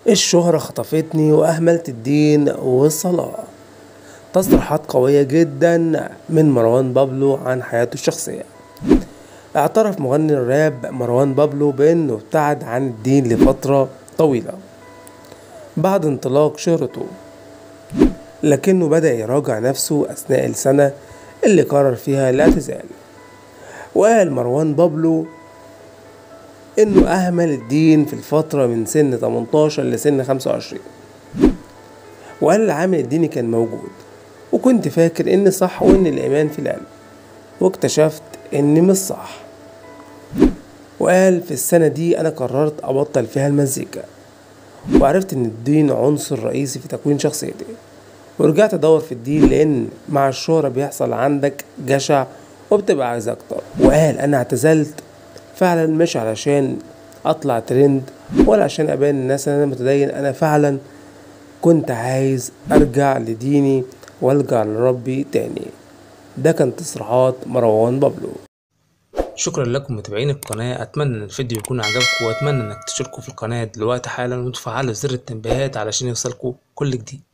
الشهرة خطفتني وأهملت الدين والصلاة تصريحات قوية جدا من مروان بابلو عن حياته الشخصية اعترف مغني الراب مروان بابلو بأنه ابتعد عن الدين لفترة طويلة بعد انطلاق شهرته لكنه بدأ يراجع نفسه أثناء السنة اللي قرر فيها الاعتزال وقال مروان بابلو انه اهمل الدين في الفترة من سن 18 لسن 25 وقال العامل الديني كان موجود وكنت فاكر اني صح وان الايمان في القلب واكتشفت اني مش صح وقال في السنة دي انا قررت ابطل فيها المزيكا وعرفت ان الدين عنصر رئيسي في تكوين شخصيتي ورجعت ادور في الدين لان مع الشهرة بيحصل عندك جشع وبتبقى عايز اكتر وقال انا اعتزلت فعلا مش علشان اطلع ترند ولا عشان ابين الناس ان انا متدين انا فعلا كنت عايز ارجع لديني والجا لربي تاني ده كان تصريحات مروان بابلو شكرا لكم متابعين القناة أتمنى إن الفيديو يكون عجبكم وأتمنى إنك تشتركوا في القناة دلوقتي حالا وتفعلوا زر التنبيهات علشان يوصلكوا كل جديد